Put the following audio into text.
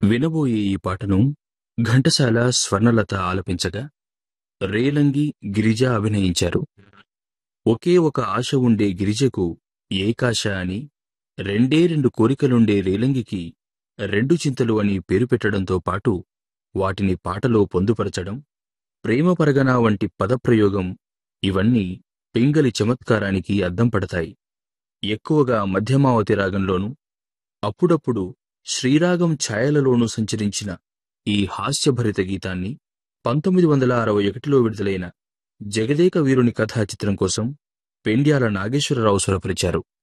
వినబోయే ఈ పాటను ఘంటసాల స్వర్ణలత ఆలపించగా రేలంగి గిరిజ అభినయించారు ఒకే ఒక ఆశ ఉండే గిరిజకు ఏకాశ అని రెండే రెండు కోరికలుండే రేలంగికి రెండు చింతలు అని పేరు పెట్టడంతో పాటు వాటిని పాటలో పొందుపరచడం ప్రేమ పరగన వంటి పదప్రయోగం ఇవన్నీ పింగలి చమత్కారానికి అద్దం పడతాయి ఎక్కువగా మధ్యమావతి రాగంలోనూ అప్పుడప్పుడు శ్రీరాగం ఛాయలలోనూ సంచరించిన ఈ హాస్యభరిత గీతాన్ని పంతొమ్మిది వందల అరవై ఒకటిలో విడుదలైన జగదేక వీరుని కథా చిత్రం కోసం పెండ్యాల నాగేశ్వరరావు స్వరపరిచారు